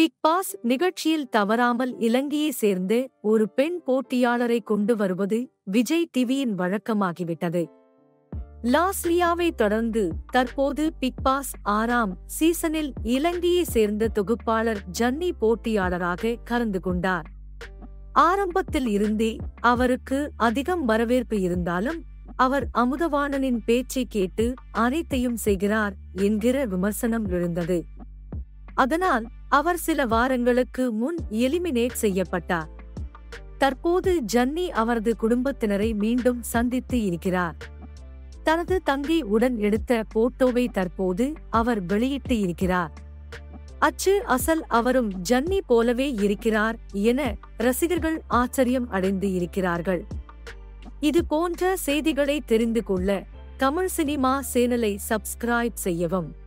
big pass நிகழ்ச்சியில் தவறாமல் இலங்கையை சேர்ந்து ஒரு பெண் போட்டியாளரை கொண்டு வருவது விஜய் டிவியின் வழக்கமாகிவிட்டது லாஸ்லியாவை தொடர்ந்து தற்போது பிக் பாஸ் ஆறாம் சீசனில் இலங்கையை சேர்ந்த தொகுப்பாளர் ஜன்னி போட்டியாளராக கலந்து கொண்டார் ஆரம்பத்தில் இருந்தே அவருக்கு அதிகம் வரவேற்பு இருந்தாலும் அவர் அமுதவாணனின் பேச்சை கேட்டு அனைத்தையும் செய்கிறார் என்கிற விமர்சனம் எழுந்தது அதனால் அவர் சில வாரங்களுக்கு முன் எலிமினேட் செய்யப்பட்டார் தற்போது ஜன்னி அவரது குடும்பத்தினரை மீண்டும் சந்தித்து இருக்கிறார் தனது தங்கை உடன் எடுத்த போட்டோவை தற்போது அவர் வெளியிட்டு இருக்கிறார் அச்சு அசல் அவரும் ஜன்னி போலவே இருக்கிறார் என ரசிகர்கள் ஆச்சரியம் அடைந்து இருக்கிறார்கள் இது போன்ற செய்திகளை தெரிந்து கொள்ள தமிழ் சினிமா சேனலை சப்ஸ்கிரைப் செய்யவும்